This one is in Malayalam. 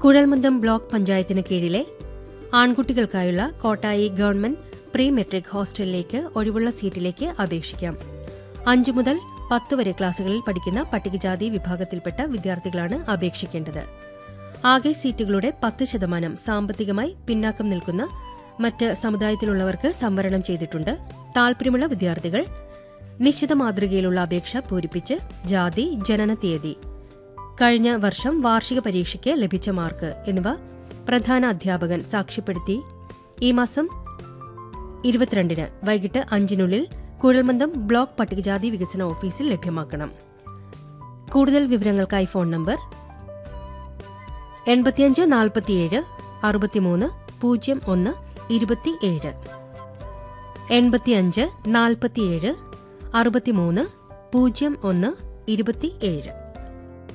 കുഴൽമന്ദം ബ്ലോക്ക് പഞ്ചായത്തിന് കീഴിലെ ആൺകുട്ടികൾക്കായുള്ള കോട്ടായി ഗവൺമെന്റ് പ്രീ മെട്രിക് ഹോസ്റ്റലിലേക്ക് ഒഴിവുള്ള സീറ്റിലേക്ക് അപേക്ഷിക്കാം അഞ്ചു മുതൽ പത്ത് വരെ ക്ലാസുകളിൽ പഠിക്കുന്ന പട്ടികജാതി വിഭാഗത്തിൽപ്പെട്ട വിദ്യാർത്ഥികളാണ് അപേക്ഷിക്കേണ്ടത് ആകെ സീറ്റുകളുടെ പത്ത് ശതമാനം സാമ്പത്തികമായി പിന്നാക്കം നിൽക്കുന്ന മറ്റ് സമുദായത്തിലുള്ളവർക്ക് സംവരണം ചെയ്തിട്ടുണ്ട് താൽപര്യമുള്ള വിദ്യാർത്ഥികൾ നിശ്ചിത മാതൃകയിലുള്ള അപേക്ഷ പൂരിപ്പിച്ച് ജാതി ജനന തീയതി കഴിഞ്ഞ വർഷം വാർഷിക പരീക്ഷയ്ക്ക് ലഭിച്ച മാർക്ക് എന്നിവ പ്രധാന അധ്യാപകൻ സാക്ഷ്യപ്പെടുത്തി ഈ മാസം ഇരുപത്തിരണ്ടിന് വൈകിട്ട് അഞ്ചിനുള്ളിൽ കുഴൽമന്ദം ബ്ലോക്ക് പട്ടികജാതി വികസന ഓഫീസിൽ ലഭ്യമാക്കണം കൂടുതൽ വിവരങ്ങൾക്കായി ഫോൺ നമ്പർ എൺപത്തിയഞ്ച് നാൽപ്പത്തിയേഴ് അറുപത്തിമൂന്ന് പൂജ്യം ഒന്ന് ഇരുപത്തിയേഴ് എൺപത്തിയഞ്ച് നാൽപ്പത്തിയേഴ് അറുപത്തിമൂന്ന് പൂജ്യം ഒന്ന് ഇരുപത്തിയേഴ്